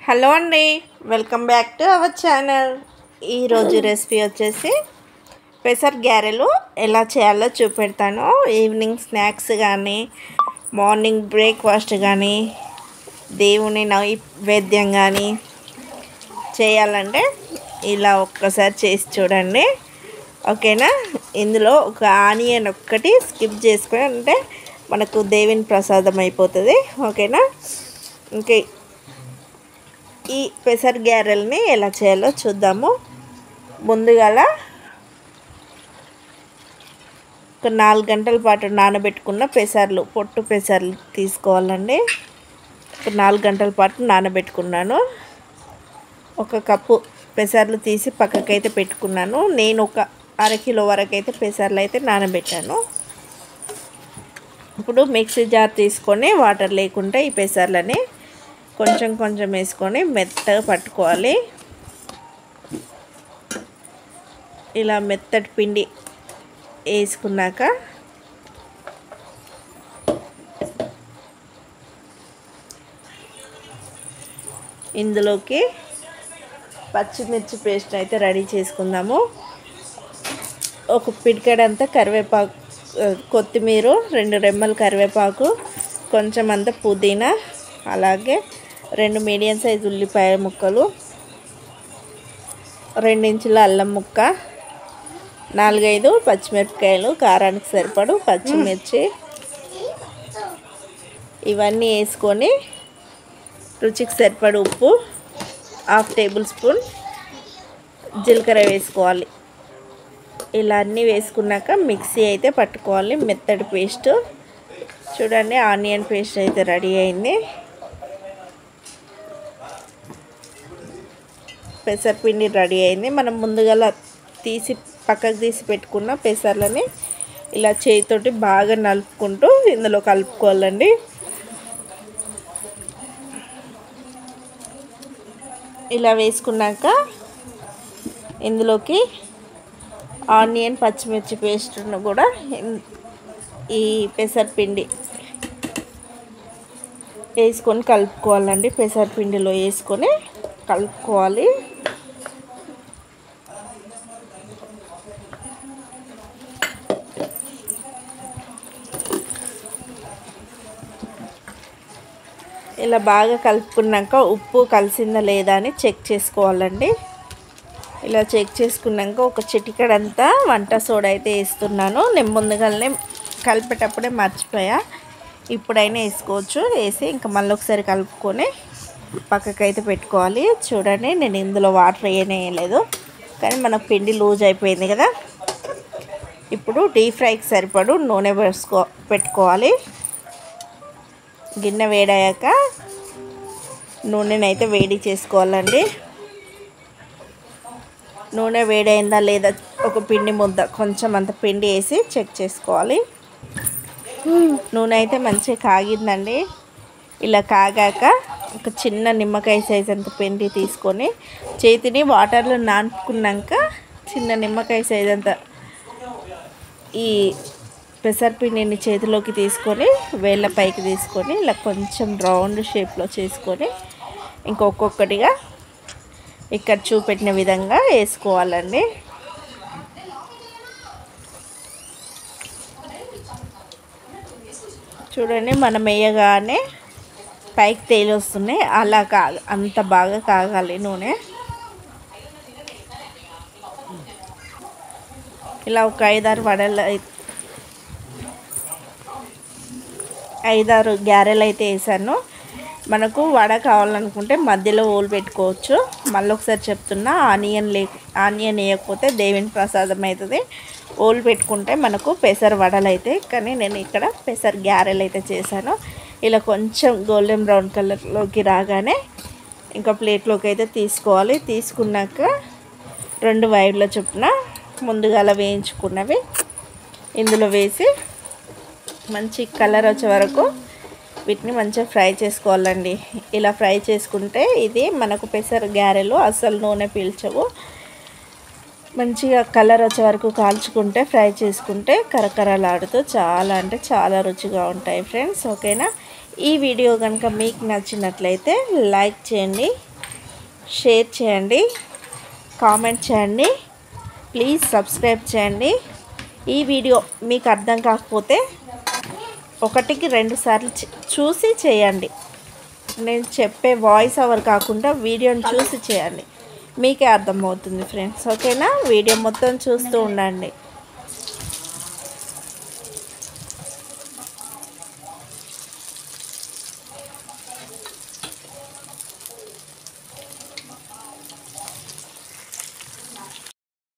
hello అండి welcome back to our channel ఈరోజు recipe వచ్చేసి పెసర్ గ్యారెలు ఎలా చేయాలో చూపెడతాను ఈవినింగ్ స్నాక్స్ కానీ మార్నింగ్ బ్రేక్ఫాస్ట్ కానీ దేవుని నైవేద్యం కానీ చేయాలంటే ఇలా ఒక్కసారి చేసి చూడండి ఓకేనా ఇందులో ఒక ఆనియన్ ఒక్కటి స్కిప్ చేసుకొని అంటే మనకు దేవుని ప్రసాదం అయిపోతుంది ఓకేనా ఇంకా ఈ పెసర్ గ్యారెల్ని ఎలా చేయాలో చూద్దాము ముందుగాల ఒక నాలుగు గంటల పాటు నానబెట్టుకున్న పెసర్లు పొట్టు పెసర్లు తీసుకోవాలండి ఒక నాలుగు గంటల పాటు నానబెట్టుకున్నాను ఒక కప్పు పెసర్లు తీసి పక్కకైతే పెట్టుకున్నాను నేను ఒక అరకిలో వరకు అయితే పెసర్లు అయితే నానబెట్టాను ఇప్పుడు మిక్సీ జార్ తీసుకొని వాటర్ లేకుండా ఈ పెసర్లని కొంచెం కొంచెం వేసుకొని మెత్తగా పట్టుకోవాలి ఇలా మెత్తటి పిండి వేసుకున్నాక ఇందులోకి పచ్చిమిర్చి పేస్ట్ అయితే రెడీ చేసుకుందాము ఒక పిడికడంతా కరివేపాకు కొత్తిమీర రెండు రెమ్మల కరివేపాకు కొంచెం అంత పుదీనా అలాగే రెండు మీడియం సైజు ఉల్లిపాయ ముక్కలు రెండించుల అల్లం ముక్క నాలుగైదు పచ్చిమిరపకాయలు కారానికి సరిపడు పచ్చిమిర్చి ఇవన్నీ వేసుకొని రుచికి సరిపడు ఉప్పు హాఫ్ టేబుల్ స్పూన్ జీలకర్ర వేసుకోవాలి ఇలా అన్నీ వేసుకున్నాక మిక్సీ అయితే పట్టుకోవాలి మెత్తడి పేస్ట్ చూడండి ఆనియన్ పేస్ట్ అయితే రెడీ అయింది పెసరపిండి రెడీ అయింది మనం ముందుగా తీసి పక్కకు తీసి పెట్టుకున్న పెసర్లని ఇలా చేతితోటి బాగా నలుపుకుంటూ ఇందులో కలుపుకోవాలండి ఇలా వేసుకున్నాక ఇందులోకి ఆనియన్ పచ్చిమిర్చి పేస్ట్ను కూడా ఈ పెసరపిండి వేసుకొని కలుపుకోవాలండి పెసరపిండిలో వేసుకొని కలుపుకోవాలి ఇలా బాగా కలుపుకున్నాక ఉప్పు కలిసిందా లేదా అని చెక్ చేసుకోవాలండి ఇలా చెక్ చేసుకున్నాక ఒక చిటికడంతా వంట సోడా అయితే వేస్తున్నాను నేను ముందుగానే కలిపేటప్పుడే మర్చిపోయా ఇప్పుడైనా వేసుకోవచ్చు వేసి ఇంకా మళ్ళీ ఒకసారి కలుపుకొని పక్కకైతే పెట్టుకోవాలి చూడండి నేను ఇందులో వాటర్ వేయలేదు కానీ మనకు పిండి లూజ్ అయిపోయింది కదా ఇప్పుడు డీప్ ఫ్రైకి సరిపడు నూనె వేసుకో పెట్టుకోవాలి గిన్నె వేడయ్యాక నూనెని అయితే వేడి చేసుకోవాలండి నూనె వేడైందా లేదా ఒక పిండి ముద్ద కొంచెం అంత పిండి వేసి చెక్ చేసుకోవాలి నూనె అయితే మంచిగా కాగిందండి ఇలా కాగాక ఒక చిన్న నిమ్మకాయ సైజ్ అంత పిండి తీసుకొని చేతిని వాటర్లో నానుకున్నాక చిన్న నిమ్మకాయ సైజ్ అంత ఈ పెసరపిండిని చేతిలోకి తీసుకొని వేళ్ళ పైకి తీసుకొని ఇలా కొంచెం రౌండ్ షేప్లో చేసుకొని ఇంకొక్కొక్కటిగా ఇక్కడ చూపెట్టిన విధంగా వేసుకోవాలండి చూడండి మనం వేయగానే పైకి తేలి వస్తున్నాయి అలా కాగ అంత బాగా కాగాలి నూనె ఇలా ఒక ఐదారు వడలు ఐదారు గ్యారెలు అయితే వేసాను మనకు వడ కావాలనుకుంటే మధ్యలో ఓలు పెట్టుకోవచ్చు మళ్ళీ ఒకసారి చెప్తున్నా ఆనియన్ లే ఆనియన్ వేయకపోతే దేవుని ప్రసాదం అవుతుంది ఓలు పెట్టుకుంటే మనకు పెసర వడలు అయితే కానీ నేను ఇక్కడ పెసర గ్యారెలు అయితే చేశాను ఇలా కొంచెం గోల్డెన్ బ్రౌన్ కలర్లోకి రాగానే ఇంకా ప్లేట్లోకి అయితే తీసుకోవాలి తీసుకున్నాక రెండు వైర్ల చొప్పున ముందుగా అలా వేయించుకున్నవి ఇందులో వేసి మంచి కలర్ వచ్చే వరకు వీటిని మంచిగా ఫ్రై చేసుకోవాలండి ఇలా ఫ్రై చేసుకుంటే ఇది మనకు పెసర గారెలు అసలు నూనె పీల్చవు మంచిగా కలర్ వచ్చే వరకు కాల్చుకుంటే ఫ్రై చేసుకుంటే కరకరలాడుతూ చాలా అంటే చాలా రుచిగా ఉంటాయి ఫ్రెండ్స్ ఓకేనా ఈ వీడియో కనుక మీకు నచ్చినట్లయితే లైక్ చేయండి షేర్ చేయండి కామెంట్ చేయండి ప్లీజ్ సబ్స్క్రైబ్ చేయండి ఈ వీడియో మీకు అర్థం కాకపోతే ఒకటికి రెండు సార్లు చే- చూసి చేయండి నేను చెప్పే వాయిస్ ఓవర్ కాకుండా వీడియోని చూసి చేయండి మీకే అర్థమవుతుంది ఫ్రెండ్స్ ఓకేనా వీడియో మొత్తం చూస్తూ ఉండండి